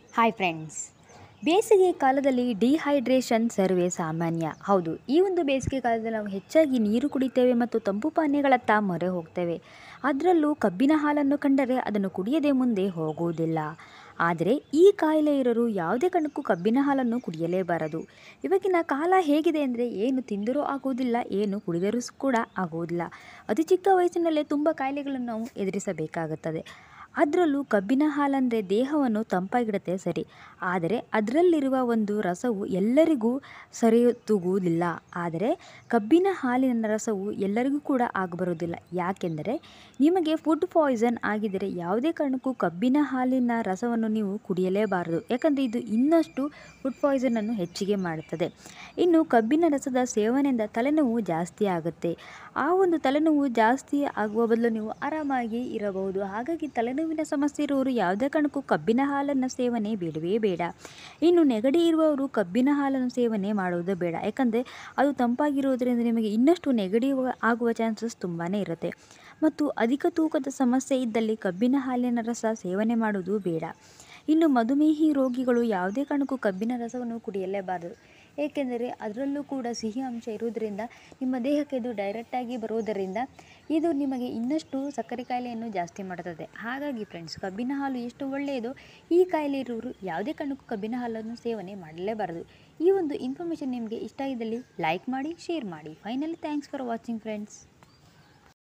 hi friends ಬೇಸಿಗೆ ಕಾಲದಲ್ಲಿ dehydration ಸರ್ವೇ ಸಾಮಾನ್ಯ ಹೌದು ಈ ಒಂದು ಬೇಸಿಗೆ ಕಾಲದಲ್ಲಿ ನಾವು ಹೆಚ್ಚಾಗಿ ನೀರು ಕುಡಿತೇವೆ ಮತ್ತು ತಂಪು ಪಾನೀಯಗಳತ್ತ ಮೊರೆ ಹೋಗ್ತೇವೆ ಅದರಲ್ಲೂ ಕಬ್ಬಿನ ಹಾಲನ್ನು ಕಂಡರೆ ಅದನ್ನು ಕುಡಿಯದೆ ಮುಂದೆ ಹೋಗುವುದಿಲ್ಲ ಆದರೆ ಈ ಕಾಯಿಲೆ ಇರೋರು ಯಾವುದೇ ಕಾರಣಕ್ಕೂ ಕಬ್ಬಿನ ಹಾಲನ್ನು ಕುಡಿಯಲೇಬಾರದು ಇವಾಗಿನ ಕಾಲ ಹೇಗಿದೆ ಅಂದರೆ ಏನು ತಿಂದರೂ ಆಗುವುದಿಲ್ಲ ಏನು ಕುಡಿದರೂ ಕೂಡ ಆಗುವುದಿಲ್ಲ ಅತಿ ಚಿಕ್ಕ ವಯಸ್ಸಿನಲ್ಲೇ ತುಂಬ ಕಾಯಿಲೆಗಳನ್ನು ನಾವು ಎದುರಿಸಬೇಕಾಗುತ್ತದೆ ಅದರಲ್ಲೂ ಕಬ್ಬಿನ ಹಾಲಂದರೆ ದೇಹವನ್ನು ತಂಪಾಗಿಡುತ್ತೆ ಸರಿ ಆದರೆ ಅದರಲ್ಲಿರುವ ಒಂದು ರಸವು ಎಲ್ಲರಿಗೂ ಸರಿತೂಗುವುದಿಲ್ಲ ಆದರೆ ಕಬ್ಬಿನ ಹಾಲಿನ ರಸವು ಎಲ್ಲರಿಗೂ ಕೂಡ ಆಗಬರುವುದಿಲ್ಲ ಯಾಕೆಂದರೆ ನಿಮಗೆ ಫುಡ್ ಪಾಯ್ಸನ್ ಆಗಿದ್ದರೆ ಯಾವುದೇ ಕಾರಣಕ್ಕೂ ಕಬ್ಬಿನ ಹಾಲಿನ ರಸವನ್ನು ನೀವು ಕುಡಿಯಲೇಬಾರದು ಯಾಕಂದರೆ ಇದು ಇನ್ನಷ್ಟು ಫುಡ್ ಪಾಯ್ಸನನ್ನು ಹೆಚ್ಚಿಗೆ ಮಾಡುತ್ತದೆ ಇನ್ನು ಕಬ್ಬಿನ ರಸದ ಸೇವನೆಯಿಂದ ತಲೆನೋವು ಜಾಸ್ತಿ ಆಗುತ್ತೆ ಆ ಒಂದು ತಲೆನೋವು ಜಾಸ್ತಿ ಆಗುವ ಬದಲು ನೀವು ಆರಾಮಾಗಿ ಇರಬಹುದು ಹಾಗಾಗಿ ತಲೆನೋವಿನ ಸಮಸ್ಯೆ ಇರುವವರು ಯಾವುದೇ ಕಾರಣಕ್ಕೂ ಕಬ್ಬಿನ ಹಾಲನ್ನು ಸೇವನೆ ಬೇಡವೇ ಬೇಡ ಇನ್ನು ನೆಗಡಿ ಇರುವವರು ಕಬ್ಬಿನ ಹಾಲನ್ನು ಸೇವನೆ ಮಾಡುವುದು ಬೇಡ ಯಾಕಂದರೆ ಅದು ತಂಪಾಗಿರುವುದರಿಂದ ನಿಮಗೆ ಇನ್ನಷ್ಟು ನೆಗಡಿ ಆಗುವ ಚಾನ್ಸಸ್ ತುಂಬಾ ಇರುತ್ತೆ ಮತ್ತು ಅಧಿಕ ತೂಕದ ಸಮಸ್ಯೆ ಇದ್ದಲ್ಲಿ ಕಬ್ಬಿನ ಹಾಲಿನ ರಸ ಸೇವನೆ ಮಾಡುವುದು ಬೇಡ ಇನ್ನು ಮಧುಮೇಹಿ ರೋಗಿಗಳು ಯಾವುದೇ ಕಾರಣಕ್ಕೂ ಕಬ್ಬಿನ ರಸವನ್ನು ಕುಡಿಯಲೇಬಾರದು ಏಕೆಂದರೆ ಅದರಲ್ಲೂ ಕೂಡ ಸಿಹಿ ಅಂಶ ಇರುವುದರಿಂದ ನಿಮ್ಮ ದೇಹಕ್ಕೆ ಇದು ಡೈರೆಕ್ಟಾಗಿ ಬರುವುದರಿಂದ ಇದು ನಿಮಗೆ ಇನ್ನಷ್ಟು ಸಕ್ಕರೆ ಕಾಯಿಲೆಯನ್ನು ಜಾಸ್ತಿ ಮಾಡುತ್ತದೆ ಹಾಗಾಗಿ ಫ್ರೆಂಡ್ಸ್ ಕಬ್ಬಿನ ಹಾಲು ಎಷ್ಟು ಒಳ್ಳೆಯದೋ ಈ ಕಾಯಿಲೆ ಇರುವವರು ಯಾವುದೇ ಕಾರಣಕ್ಕೂ ಕಬ್ಬಿನ ಹಾಲನ್ನು ಸೇವನೆ ಮಾಡಲೇಬಾರದು ಈ ಒಂದು ಇನ್ಫಾರ್ಮೇಷನ್ ನಿಮಗೆ ಇಷ್ಟ ಇದ್ದಲ್ಲಿ ಲೈಕ್ ಮಾಡಿ ಶೇರ್ ಮಾಡಿ finally thanks for watching friends